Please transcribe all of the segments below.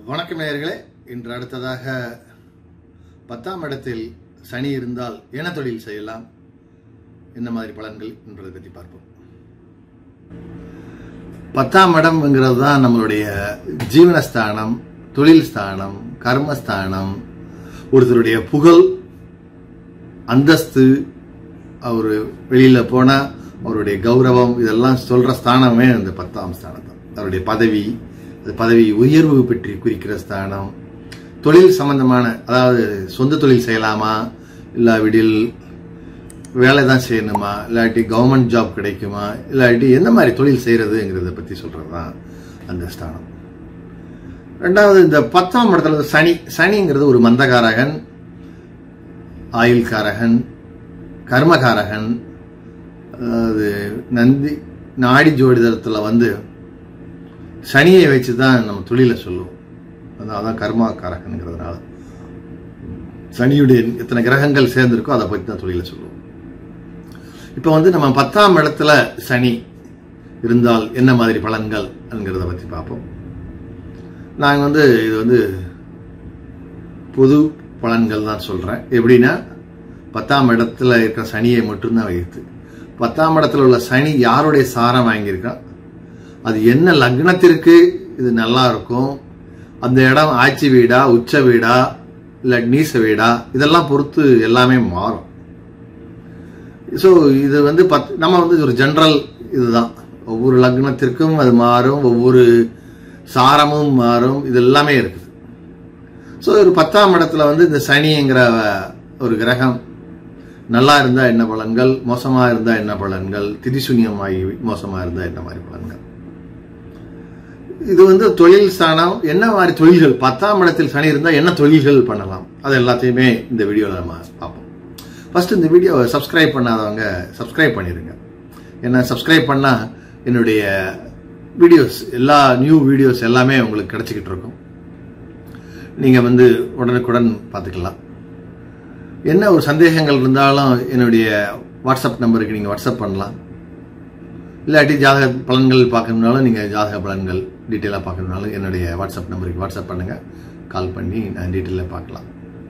வணக்கம் நேயர்களே இன்று அடுத்ததாக பத்தாம் இடத்தில் சனி இருந்தால் என்ன தொழில் செய்யலாம் என்ன மாதிரி பலன்கள் என்பதை பற்றி பார்ப்போம் பத்தாம் இடம்ங்கிறது தான் நம்மளுடைய ஜீவனஸ்தானம் தொழில் ஸ்தானம் கர்மஸ்தானம் ஒருத்தருடைய புகழ் அந்தஸ்து அவர் வெளியில போனா அவருடைய கௌரவம் இதெல்லாம் சொல்ற ஸ்தானமே அந்த பத்தாம் ஸ்தானம் தான் அவருடைய பதவி அது பதவி உயர்வு பற்றி குறிக்கிற ஸ்தானம் தொழில் சம்பந்தமான அதாவது சொந்த தொழில் செய்யலாமா இல்லாவிடில் வேலை தான் செய்யணுமா இல்லாட்டி கவர்மெண்ட் ஜாப் கிடைக்குமா இல்லாட்டி எந்த மாதிரி தொழில் செய்யறதுங்கிறத பத்தி சொல்றது தான் அந்த ஸ்தானம் ரெண்டாவது இந்த பத்தாம் இடத்துல வந்து சனி சனிங்கிறது ஒரு மந்தகாரகன் ஆயுள்காரகன் கர்மகாரகன் அதாவது நந்தி நாடி ஜோடிதரத்தில் வந்து சனியை வச்சு தான் நம்ம தொழிலை சொல்லுவோம் அதான் அதான் கர்மாக்காரகனுங்கிறதுனால சனியுடைய எத்தனை கிரகங்கள் சேர்ந்திருக்கோ அதை பற்றி தான் தொழிலை சொல்லுவோம் இப்போ வந்து நம்ம பத்தாம் இடத்துல சனி இருந்தால் என்ன மாதிரி பலன்கள் என்கிறத பற்றி பார்ப்போம் நாங்கள் வந்து இது வந்து பொது பலன்கள் தான் சொல்கிறேன் எப்படின்னா பத்தாம் இடத்துல இருக்கிற சனியை மட்டும்தான் வைத்து பத்தாம் இடத்துல உள்ள சனி யாருடைய சாரம் வாங்கியிருக்கா அது என்ன லக்னத்திற்கு இது நல்லா இருக்கும் அந்த இடம் ஆட்சி வீடா உச்ச வீடா இல்லை நீச வீடா இதெல்லாம் பொறுத்து எல்லாமே மாறும் ஸோ இது வந்து பத் நம்ம வந்து ஒரு ஜென்ரல் இதுதான் ஒவ்வொரு லக்னத்திற்கும் அது மாறும் ஒவ்வொரு சாரமும் மாறும் இது எல்லாமே இருக்குது ஸோ ஒரு பத்தாம் இடத்துல வந்து இந்த சனிங்கிற ஒரு கிரகம் நல்லா இருந்தா என்ன பலன்கள் மோசமா இருந்தா என்ன பலன்கள் திதிசூன்யமாகி மோசமா இருந்தா என்ன மாதிரி பலன்கள் இது வந்து தொழில் ஸ்தானம் என்ன மாதிரி தொழில்கள் பத்தாம் இடத்தில் சனி இருந்தா என்ன தொழில்கள் பண்ணலாம் அது எல்லாத்தையுமே இந்த வீடியோவில் நம்ம பார்ப்போம் ஃபர்ஸ்ட் இந்த வீடியோவை சப்ஸ்கிரைப் பண்ணாதவங்க சப்ஸ்கிரைப் பண்ணிடுங்க ஏன்னா சப்ஸ்கிரைப் பண்ணா என்னுடைய வீடியோஸ் எல்லா நியூ வீடியோஸ் எல்லாமே உங்களுக்கு கிடைச்சிக்கிட்டு இருக்கும் நீங்க வந்து உடனுக்குடன் பார்த்துக்கலாம் என்ன ஒரு சந்தேகங்கள் இருந்தாலும் என்னுடைய வாட்ஸ்அப் நம்பருக்கு நீங்கள் வாட்ஸ்அப் பண்ணலாம் இல்லாட்டி ஜாதக பலன்கள் பார்க்கணுனாலும் நீங்கள் ஜாதக பலன்கள் டீட்டெயிலாக பார்க்கணுனாலும் என்னுடைய வாட்ஸ்அப் நம்பருக்கு வாட்ஸ்அப் பண்ணுங்கள் கால் பண்ணி நான் டீட்டெயிலாக பார்க்கலாம்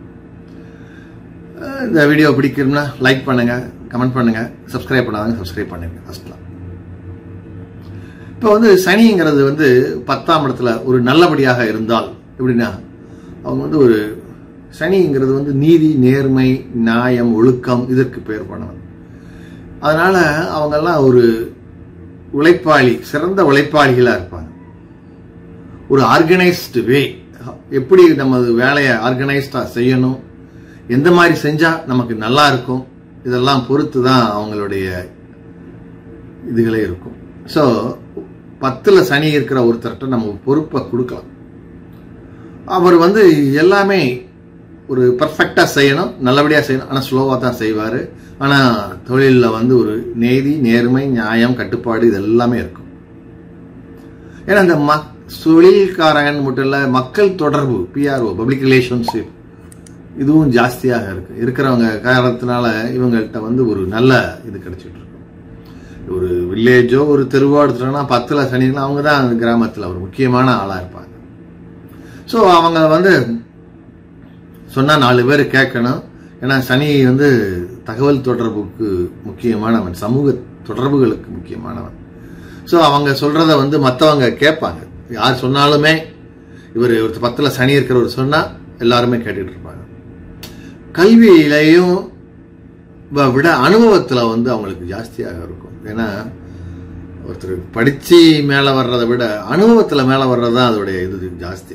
அஹ் இந்த வீடியோ பிடிக்கணும்னா லைக் பண்ணுங்கள் கமெண்ட் பண்ணுங்கள் சப்ஸ்கிரைப் பண்ணாதவங்க சப்ஸ்கிரைப் பண்ணுங்க ஃபஸ்ட்லாம் இப்போ வந்து சனிங்கிறது வந்து பத்தாம் இடத்துல ஒரு நல்லபடியாக இருந்தால் எப்படின்னா அவங்க வந்து ஒரு சனிங்கிறது வந்து நீதி நேர்மை நியாயம் ஒழுக்கம் இதற்கு பெயர் பண்ணவன் அதனால அவங்கெல்லாம் ஒரு உழைப்பாளி சிறந்த உழைப்பாளிகளா இருப்பாங்க ஒரு ஆர்கனைஸ்டு வே எப்படி நம்ம வேலையை ஆர்கனைஸ்டா செய்யணும் எந்த மாதிரி செஞ்சா நமக்கு நல்லா இருக்கும் இதெல்லாம் பொறுத்து தான் அவங்களுடைய இதுகளே இருக்கும் ஸோ பத்துல சனி இருக்கிற ஒருத்தர்கிட்ட நம்ம பொறுப்பை கொடுக்கலாம் அவர் வந்து எல்லாமே ஒரு பர்ஃபெக்டா செய்யணும் நல்லபடியா செய்யணும் ஆனா ஸ்லோவா தான் செய்வாரு ஆனா தொழில்ல வந்து ஒரு நேதி நேர்மை நியாயம் கட்டுப்பாடு இது எல்லாமே இருக்கும் ஏன்னா இந்த மக் தொழில்காரன் மட்டும் இல்ல மக்கள் தொடர்பு பிஆர்ஓ பப்ளிக் ரிலேஷன்ஷிப் இதுவும் ஜாஸ்தியாக இருக்கு இருக்கிறவங்க காரணத்தினால இவங்கள்ட்ட வந்து ஒரு நல்ல இது கிடைச்சிட்டு இருக்கும் ஒரு வில்லேஜோ ஒரு தெருவோ எடுத்துட்டோம்னா பத்துல சனிகள் அவங்க தான் அந்த கிராமத்துல ஒரு முக்கியமான ஆளா இருப்பாங்க ஸோ அவங்க வந்து சொன்னா நாலு பேர் கேட்கணும் ஏன்னா சனி வந்து தகவல் தொடர்புக்கு முக்கியமானவன் சமூக தொடர்புகளுக்கு முக்கியமானவன் ஸோ அவங்க சொல்றத வந்து மற்றவங்க கேட்பாங்க யார் சொன்னாலுமே இவர் ஒரு பத்துல சனி இருக்கிறவர் சொன்னா எல்லாருமே கேட்டுட்டு இருப்பாங்க கல்வியிலையும் விட அனுபவத்துல வந்து அவங்களுக்கு ஜாஸ்தியாக இருக்கும் ஏன்னா ஒருத்தர் படிச்சு மேல வர்றதை விட அனுபவத்துல மேல வர்றது தான் அதோடைய இது ஜாஸ்தி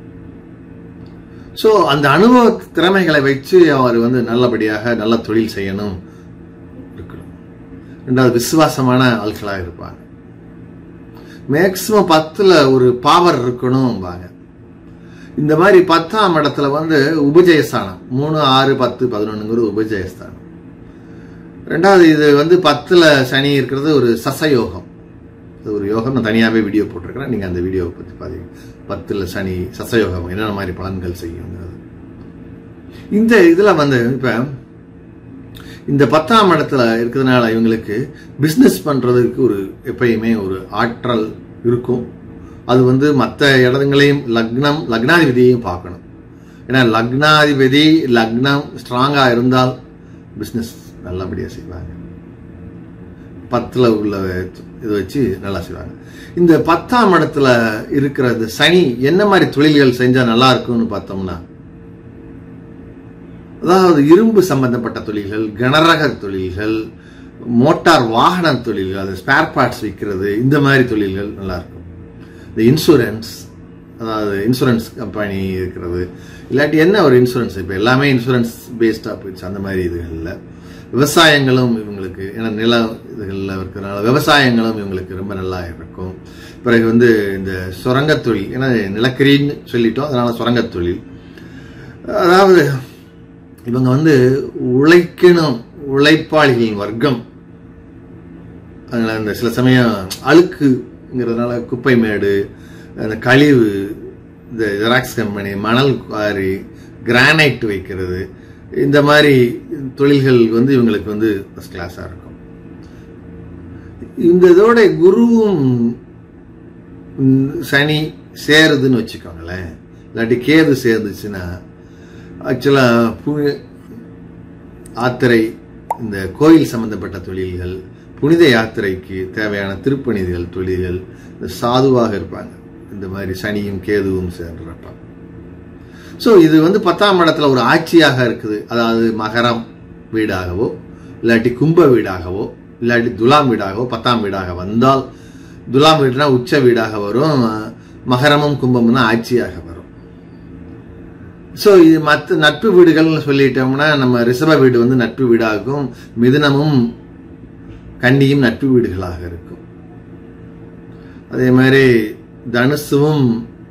ஸோ அந்த அனுபவ திறமைகளை வச்சு அவர் வந்து நல்லபடியாக நல்ல தொழில் செய்யணும் இருக்கணும் ரெண்டாவது விசுவாசமான ஆட்களாக இருப்பாங்க மேக்சிமம் பத்துல ஒரு பாவர் இருக்கணும் பாங்க இந்த மாதிரி பத்தாம் இடத்துல வந்து உபஜயஸ்தானம் மூணு ஆறு பத்து பதினொன்னுங்கிறது உபஜயஸ்தானம் ரெண்டாவது இது வந்து பத்துல சனி இருக்கிறது ஒரு சசயோகம் இது ஒரு யோகம் நான் தனியாகவே வீடியோ போட்டிருக்கிறேன் நீங்கள் அந்த வீடியோவை பற்றி பாருங்க பத்தில் சனி சசயோகம் என்னென்ன மாதிரி பலன்கள் செய்யுங்கிறது இந்த இதில் வந்து இப்போ இந்த பத்தாம் இடத்துல இருக்கிறதுனால இவங்களுக்கு பிஸ்னஸ் பண்ணுறதுக்கு ஒரு எப்பயுமே ஒரு ஆற்றல் இருக்கும் அது வந்து மற்ற இடங்களையும் லக்னம் லக்னாதிபதியையும் பார்க்கணும் ஏன்னா லக்னாதிபதி லக்னம் ஸ்ட்ராங்கா இருந்தால் பிஸ்னஸ் நல்லபடியா செய்வாங்க பத்துல உள்ள இது வச்சு நல்லா செய்வாங்க இந்த பத்தாம் இடத்துல இருக்கிற இந்த சனி என்ன மாதிரி தொழில்கள் செஞ்சா நல்லா இருக்கும்னு பார்த்தோம்னா அதாவது இரும்பு சம்பந்தப்பட்ட தொழில்கள் கனரக தொழில்கள் மோட்டார் வாகன தொழில்கள் அது ஸ்பேர் பார்ட்ஸ் விற்கிறது இந்த மாதிரி தொழில்கள் நல்லா இருக்கும் இந்த இன்சூரன்ஸ் அதாவது இன்சூரன்ஸ் கம்பெனி இருக்கிறது இல்லாட்டி என்ன ஒரு இன்சூரன்ஸ் இப்போ எல்லாமே இன்சூரன்ஸ் பேஸ்டாக போயிடுச்சு அந்த மாதிரி இதுகளில் விவசாயங்களும் இவங்களுக்கு ஏன்னா நில இதுகளில் இருக்கிறனால விவசாயங்களும் இவங்களுக்கு ரொம்ப நல்லா இருக்கும் பிறகு வந்து இந்த சுரங்கத் தொழில் ஏன்னா நிலக்கரின்னு சொல்லிட்டோம் அதனால சுரங்கத் தொழில் அதாவது இவங்க வந்து உழைக்கணும் உழைப்பாளிகளின் வர்க்கம் அதனால இந்த சில சமயம் அழுக்குங்கிறதுனால குப்பை மேடு அந்த கழிவு இந்த ஜெராக்ஸ் கம்பெனி மணல் குவாரி கிரானைட் வைக்கிறது இந்த மாதிரி தொழில்கள் வந்து இவங்களுக்கு வந்து ஃபர்ஸ்ட் கிளாஸாக இருக்கும் இந்த இதோட குருவும் ம், சனி சேருதுன்னு வச்சுக்கோங்களேன் இல்லாட்டி கேது சேர்ந்துச்சுன்னா ஆக்சுவலாக யாத்திரை இந்த கோயில் சம்பந்தப்பட்ட தொழில்கள் புனித யாத்திரைக்கு தேவையான திருப்பணிகள் தொழில்கள் இந்த சாதுவாக இருப்பாங்க இந்த மாதிரி சனியும் கேதுவும் சேர்றப்ப ஸோ இது வந்து பத்தாம் இடத்துல ஒரு ஆட்சியாக இருக்குது அதாவது மகரம் வீடாகவோ இல்லாட்டி கும்ப வீடாகவோ இல்லாட்டி துலாம் வீடாகவோ பத்தாம் வீடாக வந்தால் துலாம் வீடுனா உச்ச வீடாக வரும் மகரமும் கும்பம்னா ஆட்சியாக வரும் ஸோ இது மற்ற நட்பு வீடுகள்னு சொல்லிட்டோம்னா நம்ம ரிஷப வீடு வந்து நட்பு வீடாகும் மிதுனமும் கன்னியும் நட்பு வீடுகளாக இருக்கும் அதே மாதிரி தனுசுவும்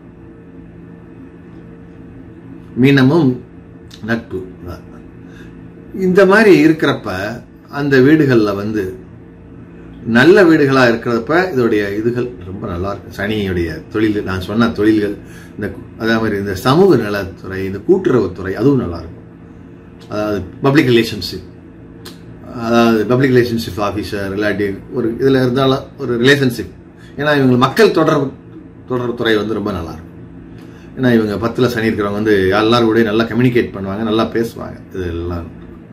மீனமும் நட்பு தான். இந்த மாதிரி இருக்கிறப்ப அந்த வீடுகளில் வந்து நல்ல வீடுகளா இருக்கிறப்ப இதோடைய இதுகள் ரொம்ப நல்லா இருக்கும் சனியுடைய தொழில் நான் சொன்ன தொழில்கள் இந்த கு- அதே மாதிரி இந்த சமூக நலத்துறை இந்த கூட்டுறவுத்துறை அதுவும் நல்லா இருக்கும் அதாவது பப்ளிக் ரிலேஷன்ஷிப் அதாவது பப்ளிக் ரிலேஷன்ஷிப் ஆஃபீஸர் இல்லாட்டி ஒரு இதில் இருந்தாலும் ஒரு ரிலேஷன்ஷிப் ஏன்னா இவங்க மக்கள் தொடர்பு தொடர்பு துறை வந்து ரொம்ப நல்லா இருக்கும் ஏன்னா இவங்க பத்தில் சனி இருக்கிறவங்க வந்து எல்லாரும் கூட நல்லா கம்யூனிகேட் பண்ணுவாங்க நல்லா பேசுவாங்க இது எல்லாம்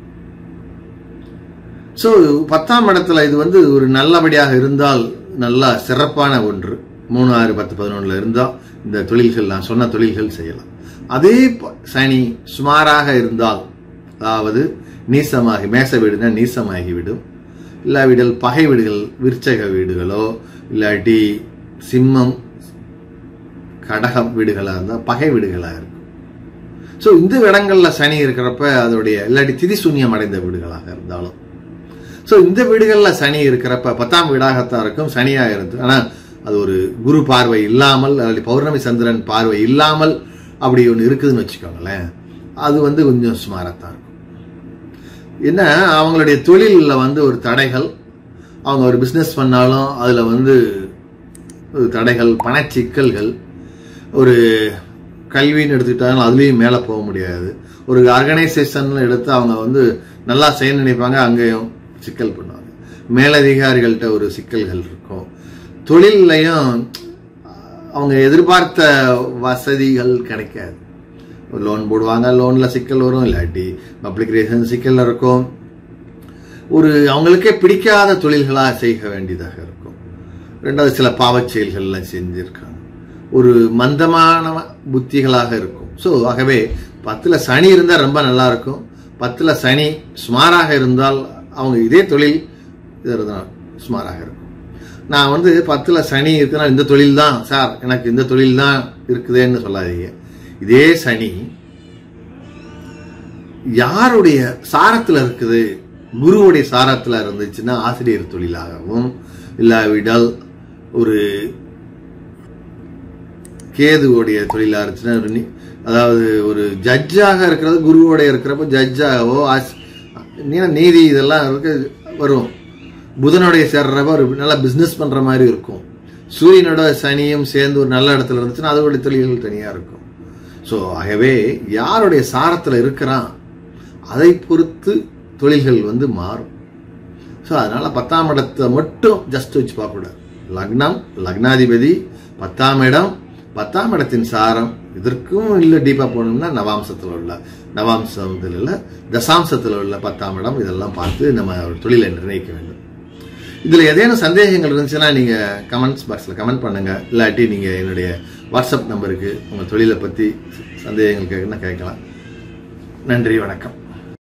ஸோ பத்தாம் இடத்துல இது வந்து ஒரு நல்லபடியாக இருந்தால் நல்லா சிறப்பான ஒன்று மூணு ஆறு பத்து பதினொன்றில் இருந்தால் இந்த தொழில்கள் நான் சொன்ன தொழில்கள் செய்யலாம் அதே ப- சனி சுமாராக இருந்தால் அதாவது நீசமாகி மேச வீடுனா நீசமாகிவிடும் இல்லாவிடல் பகை வீடுகள் விருச்சக வீடுகளோ இல்லாட்டி சிம்மம் கடகம் வீடுகளாக இருந்தால் பகை வீடுகளாக இருக்கும் ஸோ இந்த இடங்கள்ல சனி இருக்கிறப்ப அதோடைய இல்லாட்டி திதிசூன்யம் அடைந்த வீடுகளாக இருந்தாலும் ஸோ இந்த வீடுகளில் சனி இருக்கிறப்ப பத்தாம் வீடாகத்தான் இருக்கும் சனியாக இருந்து ஆனால் அது ஒரு குரு பார்வை இல்லாமல் அல்லது பௌர்ணமி சந்திரன் பார்வை இல்லாமல் அப்படி ஒன்று இருக்குதுன்னு வச்சுக்கோங்களேன் அது வந்து கொஞ்சம் சுமாரத்தான் இருக்கும் என்ன அவங்களுடைய தொழிலில் வந்து ஒரு தடைகள் அவங்க ஒரு பிஸ்னஸ் பண்ணாலும் அதில் வந்து ஒரு தடைகள் பணச்சிக்கல்கள் ஒரு கல்வின்னு எடுத்துக்கிட்டாலும் அதுலேயும் மேலே போக முடியாது ஒரு ஆர்கனைசேஷன் எடுத்து அவங்க வந்து நல்லா செய்ய நினைப்பாங்க அங்கேயும் சிக்கல் பண்ணுவாங்க மேலதிகாரிகள்கிட்ட ஒரு சிக்கல்கள் இருக்கும் தொழில்லையும் அவங்க எதிர்பார்த்த வசதிகள் கிடைக்காது ஒரு லோன் போடுவாங்க லோனில் சிக்கல் வரும் இல்லாட்டி பப்ளிக் ரிலேஷன் சிக்கல் இருக்கும் ஒரு அவங்களுக்கே பிடிக்காத தொழில்களாக செய்ய வேண்டியதாக இருக்கும் ரெண்டாவது சில பாவச் செயல்கள்லாம் செஞ்சிருக்காங்க ஒரு மந்தமான புத்திகளாக இருக்கும் ஸோ ஆகவே பத்தில் சனி இருந்தால் ரொம்ப நல்லா இருக்கும் பத்தில் சனி சுமாராக இருந்தால் அவங்க இதே தொழில் இது இருந்தால் சுமாராக இருக்கும் நான் வந்து பத்தில் சனி இருக்குன்னா இந்த தொழில் தான் சார் எனக்கு இந்த தொழில் தான் இருக்குதேன்னு சொல்லாதீங்க இதே சனி யாருடைய சாரத்தில் இருக்குது குருவுடைய சாரத்தில் இருந்துச்சுன்னா ஆசிரியர் தொழிலாகவும் இல்லாவிடால் ஒரு கேதுவோடைய தொழிலாக இருந்துச்சுன்னா ஒரு நி- அதாவது ஒரு ஜட்ஜாக இருக்கிறது குருவோடைய இருக்கிறப்ப ஜட்ஜாகவோ ஆஸ் நீ- நீதி இதெல்லாம் இருக்க வரும் புதனுடைய சேர்றப்ப ஒரு நல்ல பிஸ்னஸ் பண்ற மாதிரி இருக்கும் சூரியனோட சனியும் சேர்ந்து ஒரு நல்ல இடத்துல இருந்துச்சுன்னா அதோடைய தொழில்கள் தனியா இருக்கும் ஸோ ஆகவே யாருடைய சாரத்தில் இருக்கிறான் அதை பொறுத்து தொழில்கள் வந்து மாறும் ஸோ அதனால பத்தாம் இடத்தை மட்டும் ஜஸ்ட் வச்சு பார்க்கக்கூடாது லக்னம் லக்னாதிபதி பத்தாம் இடம் பத்தாம் இடத்தின் சாரம் இதற்கும் இல்லை டீப்பாக போகணும்னா நவாம்சத்தில் உள்ள நவாம்சத்தில் உள்ள தசாம்சத்தில் உள்ள பத்தாம் இடம் இதெல்லாம் பார்த்து நம்ம ஒரு தொழிலை நிர்ணயிக்க வேண்டும் இதில் ஏதேனும் சந்தேகங்கள் இருந்துச்சுன்னா நீங்கள் கமெண்ட்ஸ் பாக்ஸில் கமெண்ட் பண்ணுங்கள் இல்லாட்டி நீங்கள் என்னுடைய வாட்ஸ்அப் நம்பருக்கு உங்கள் தொழிலை பற்றி சந்தேகங்கள் கேட்கணும்னா கேட்கலாம் நன்றி வணக்கம்